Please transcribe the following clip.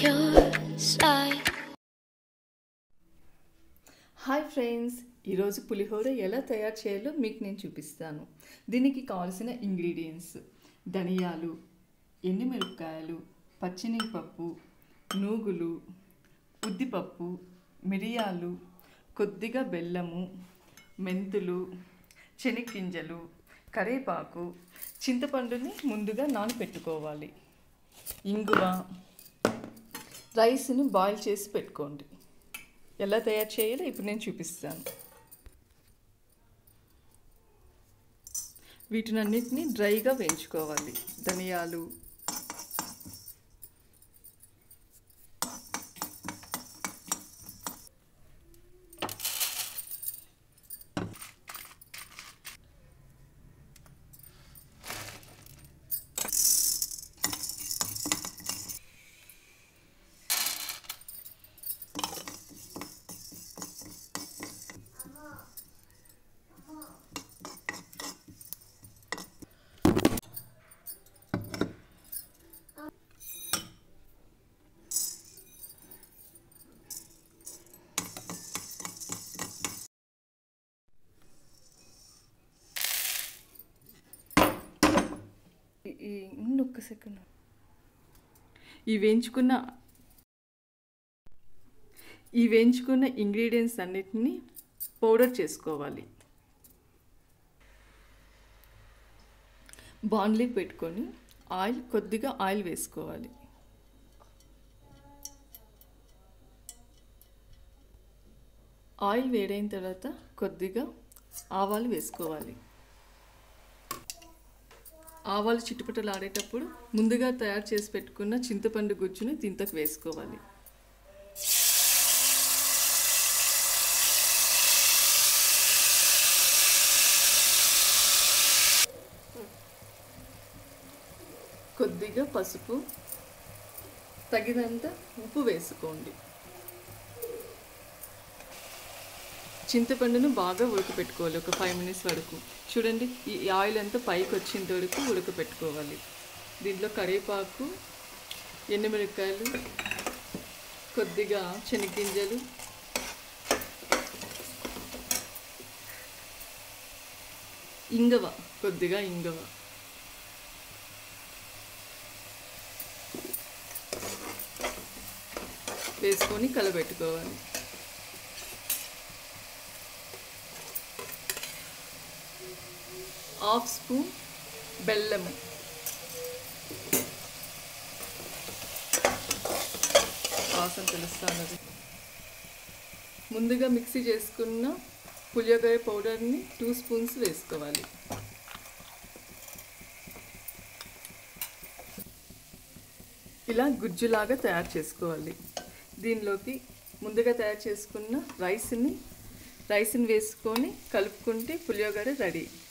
your side. Hi friends ఈరోజు పులిహోర ఎలా తయారు చేయాలో మీకు నేను చూపిస్తాను దీనికి కావాల్సిన ఇంగ్రీడియంట్స్ ధనియాలు ఎండుమిరపకాయలు పచ్చినిపప్పు నూగులు ఉద్దిపప్పు మిరియాలు కొద్దిగా బెల్లము మెంతులు శనగ్గింజలు కరివేపాకు చింతపండుని ముందుగా నానబెట్టుకోవాలి ఇంగువ రైస్ని బాయిల్ చేసి పెట్టుకోండి ఎలా తయారు చేయాలో ఇప్పుడు నేను చూపిస్తాను వీటినన్నిటిని డ్రైగా వేయించుకోవాలి ధనియాలు ఈ- ఈ ఉండు ఒక్క సెకండ్ ఈ వేయించుకున్న ఈ వేయించుకున్న ఇంగ్రీడియంట్స్ అన్నిటిని పౌడర్ చేసుకోవాలి బాండ్లీ పెట్టుకొని ఆయిల్ కొద్దిగా ఆయిల్ వేసుకోవాలి ఆయిల్ వేడైన తర్వాత కొద్దిగా ఆవాలు వేసుకోవాలి ఆవాలు చిట్టుపట్టలు ఆడేటప్పుడు ముందుగా తయారు చేసి పెట్టుకున్న చింతపండు గుజ్జుని దీంతకు వేసుకోవాలి కొద్దిగా పసుపు తగినంత ఉప్పు వేసుకోండి చింతపండును బాగా ఉడకపెట్టుకోవాలి ఒక ఫైవ్ మినిట్స్ వరకు చూడండి ఈ ఆయిల్ అంతా పైకి వచ్చేంత వరకు ఉడకపెట్టుకోవాలి దీంట్లో కరివేపాకు ఎండుమిరపకాయలు కొద్దిగా శనగ్గింజలు ఇంగవ కొద్దిగా ఇంగవ వేసుకొని కలబెట్టుకోవాలి హాఫ్ స్పూన్ బెల్లము వాసన తెలుస్తున్నది ముందుగా మిక్సీ చేసుకున్న పులియగాయ పౌడర్ని టూ స్పూన్స్ వేసుకోవాలి ఇలా గుజ్జులాగా తయారు చేసుకోవాలి దీనిలోకి ముందుగా తయారు చేసుకున్న రైస్ని రైస్ని వేసుకొని కలుపుకుంటే పులియోగర రెడీ